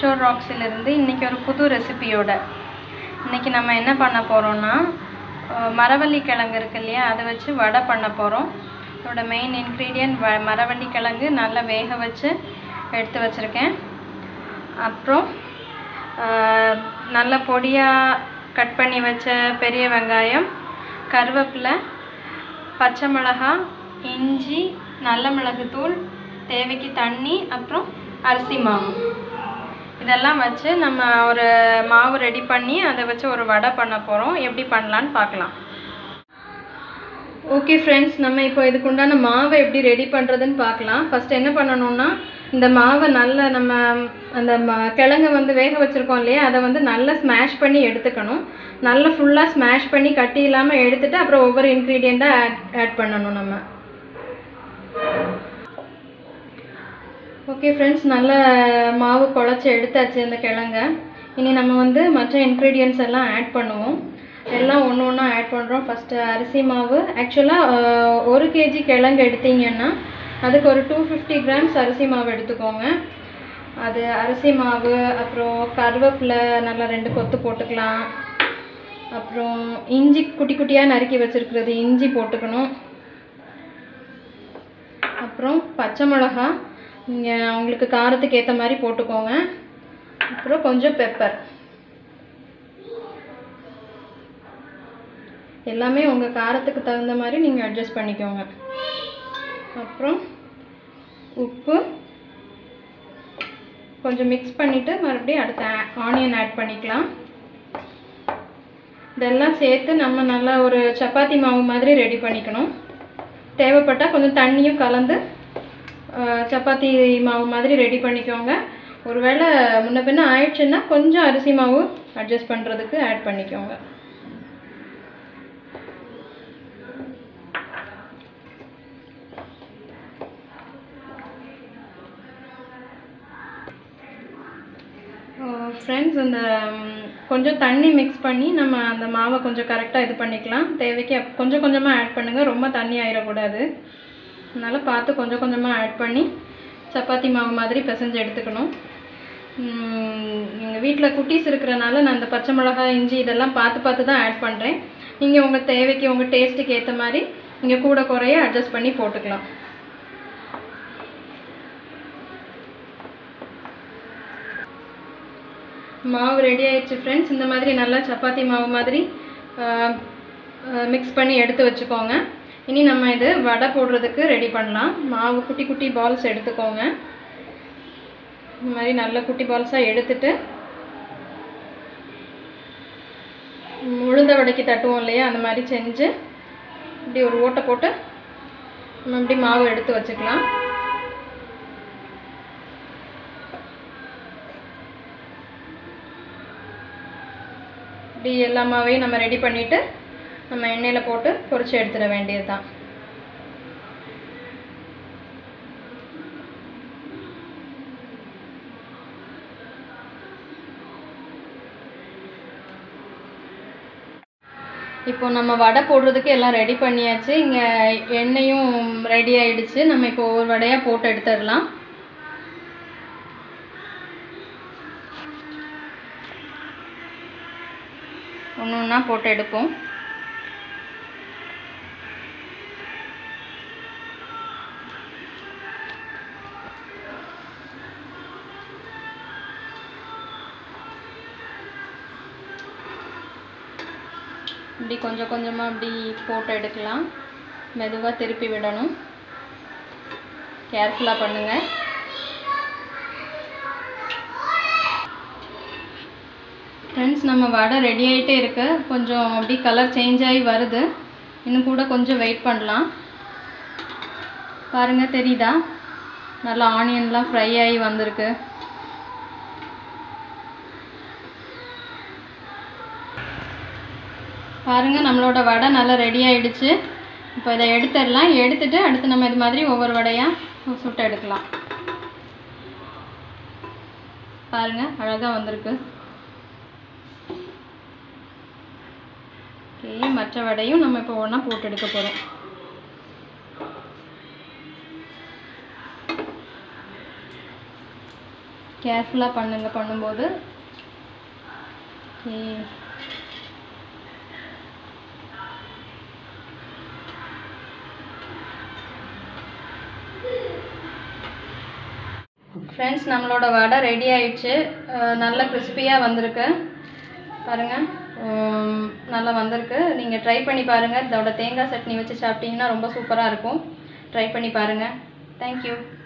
கிஷோர் ராக்ஸிலிருந்து இன்றைக்கி ஒரு புது ரெசிபியோட இன்றைக்கி நம்ம என்ன பண்ண போகிறோம்னா மரவள்ளி கிழங்கு இருக்கு இல்லையா அதை வச்சு வடை பண்ண போகிறோம் இதோட மெயின் இன்க்ரீடியன்ட் வ மரவள்ளி கிழங்கு நல்லா வேக வச்சு எடுத்து வச்சுருக்கேன் அப்புறம் ஆஹ், நல்ல பொடியாக கட் பண்ணி வச்ச பெரிய வெங்காயம் கருவேப்பிலை பச்சை மிளகாய் இஞ்சி நல்ல மிளகுத்தூள் தேவைக்கு தண்ணி அப்புறம் அரிசி மாவு இதெல்லாம் வச்சு நம்ம ஒரு மாவு ரெடி பண்ணி அதை வச்சு ஒரு வடை பண்ண போகிறோம் எப்படி பண்ணலான்னு பார்க்கலாம் ஓகே ஃப்ரெண்ட்ஸ் நம்ம இப்போ இதுக்கு உண்டான மாவை எப்படி ரெடி பண்ணுறதுன்னு பார்க்கலாம் ஃபஸ்ட் என்ன பண்ணணும்னா இந்த மாவை நல்லா நம்ம அந்த ம கிழங்க வந்து வேக வச்சுருக்கோம் இல்லையா அதை வந்து நல்லா ஸ்மாஷ் பண்ணி எடுத்துக்கணும் நல்லா ஃபுல்லாக ஸ்மாஷ் பண்ணி கட்டி இல்லாமல் எடுத்துட்டு அப்புறம் ஒவ்வொரு இன்க்ரீடியண்ட்டாக ஆட் ஆட் பண்ணணும் நம்ம ஓகே ஃப்ரெண்ட்ஸ் நல்ல மாவு குழச்சி எடுத்தாச்சு இந்த கிழங்க இனி நம்ம வந்து மற்ற இன்க்ரீடியன்ட்ஸ் எல்லாம் ஆட் பண்ணுவோம் எல்லாம் ஒன்று ஒன்றா ஆட் பண்ணுறோம் ஃபஸ்ட்டு அரிசி மாவு ஆக்சுவலாக ஒரு கேஜி கிழங்கு எடுத்தீங்கன்னா அதுக்கு ஒரு டூ ஃபிஃப்டி கிராம்ஸ் அரிசி மாவு எடுத்துக்கோங்க அது அரிசி மாவு அப்புறம் கருவேப்பிலை நல்லா ரெண்டு கொத்து போட்டுக்கலாம் அப்புறம் இஞ்சி குட்டி குட்டியாக நறுக்கி வச்சுருக்கிறது இஞ்சி போட்டுக்கணும் அப்புறம் பச்சை மிளகா நீங்கள் உங்களுக்கு காரத்துக்கு ஏற்ற மாதிரி போட்டுக்கோங்க அப்புறம் கொஞ்சம் பெப்பர் எல்லாமே உங்கள் காரத்துக்கு தகுந்த மாதிரி நீங்கள் அட்ஜஸ்ட் பண்ணிக்கோங்க அப்புறம் உப்பு கொஞ்சம் மிக்ஸ் பண்ணிவிட்டு மறுபடியும் அடுத்த ஆனியன் ஆட் பண்ணிக்கலாம் இதெல்லாம் சேர்த்து நம்ம நல்லா ஒரு சப்பாத்தி மாவு மாதிரி ரெடி பண்ணிக்கணும் தேவைப்பட்டால் கொஞ்சம் தண்ணியும் கலந்து அஹ், சப்பாத்தி மாவு மாதிரி ரெடி பண்ணிக்கோங்க ஒருவேளை முன்ன பின்ன ஆயிடுச்சுன்னா கொஞ்சம் அரிசி மாவு அட்ஜஸ்ட் பண்ணுறதுக்கு ஆட் பண்ணிக்கோங்க ஃப்ரெண்ட்ஸ் இந்த ம், கொஞ்சம் தண்ணி மிக்ஸ் பண்ணி நம்ம அந்த மாவை கொஞ்சம் கரெக்டாக இது பண்ணிக்கலாம் தேவைக்கு அப்- கொஞ்சம் கொஞ்சமாக ஆட் பண்ணுங்கள் ரொம்ப தண்ணி ஆயிடக்கூடாது அதனால் பார்த்து கொஞ்சம் கொஞ்சமாக ஆட் பண்ணி சப்பாத்தி மாவு மாதிரி பிசைஞ்சு எடுத்துக்கணும் எங்கள் வீட்டில் குட்டீஸ் இருக்கிறனால நான் இந்த பச்சை மிளகாய் இஞ்சி இதெல்லாம் பார்த்து பார்த்து தான் ஆட் பண்ணுறேன் நீங்கள் உங்கள் தேவைக்கு உங்கள் டேஸ்ட்டுக்கு ஏற்ற மாதிரி நீங்கள் கூட குறைய அட்ஜஸ்ட் பண்ணி போட்டுக்கலாம் மாவு ரெடி ஆயிடுச்சு ஃப்ரெண்ட்ஸ் இந்த மாதிரி நல்லா சப்பாத்தி மாவு மாதிரி மிக்ஸ் பண்ணி எடுத்து வச்சுக்கோங்க இனி நம்ம இது வடை போடுறதுக்கு ரெடி பண்ணலாம் மாவு குட்டி குட்டி பால்ஸ் எடுத்துக்கோங்க இந்த மாதிரி நல்ல குட்டி பால்ஸாக எடுத்துட்டு ம், உளுந்த வடைக்கு தட்டுவோம் இல்லையா அந்த மாதிரி செஞ்சு இப்படி ஒரு ஓட்டை போட்டு நம்ம இப்படி மாவு எடுத்து வச்சுக்கலாம் இப்படி எல்லா மாவையும் நம்ம ரெடி பண்ணிவிட்டு நம்ம எண்ணெயில் போட்டு பொரிச்சு எடுத்துட வேண்டியது தான் இப்போ நம்ம வடை போடுறதுக்கு எல்லாம் ரெடி பண்ணியாச்சு இங்கே எண்ணெயும் ரெடி ஆயிடுச்சு நம்ம இப்போ ஒவ்வொரு வடையாக போட்டு எடுத்துடலாம் ஒன்று ஒன்றா போட்டு எடுப்போம் இப்படி கொஞ்சம் கொஞ்சமாக அப்படி போட்டு எடுக்கலாம் மெதுவாக திருப்பி விடணும் கேர்ஃபுல்லாக பண்ணுங்கள் ஃப்ரெண்ட்ஸ் நம்ம வடை ரெடி ஆகிட்டே இருக்கு கொஞ்சம் அப்படி கலர் சேஞ்ச் ஆகி வருது இன்னும் கூட கொஞ்சம் வெயிட் பண்ணலாம் பாருங்க தெரியுதா நல்லா ஆனியன்லாம் ஃப்ரை ஆகி வந்திருக்கு பாருங்க நம்மளோட வடை நல்லா ரெடி ஆயிடுச்சு இப்போ இதை எடுத்துடலாம் எடுத்துட்டு அடுத்து நம்ம இது மாதிரி ஒவ்வொரு வடையாக சுட்டு எடுக்கலாம் பாருங்க அழகாக வந்திருக்கு ஓகே மற்ற வடையும் நம்ம இப்போ ஒன்றா போட்டு எடுக்க போகிறோம் கேர்ஃபுல்லாக பண்ணுங்க பண்ணும்போது ஓகே ஃப்ரெண்ட்ஸ் நம்மளோட வடை ரெடி ஆயிடுச்சு அஹ் நல்ல கிறிஸ்பியாக வந்திருக்கு பாருங்கள் உம், நல்லா வந்திருக்கு நீங்கள் ட்ரை பண்ணி பாருங்கள் இதோட தேங்காய் சட்னி வச்சு சாப்பிட்டீங்கன்னா ரொம்ப சூப்பராக இருக்கும் ட்ரை பண்ணி பாருங்கள் தேங்க்யூ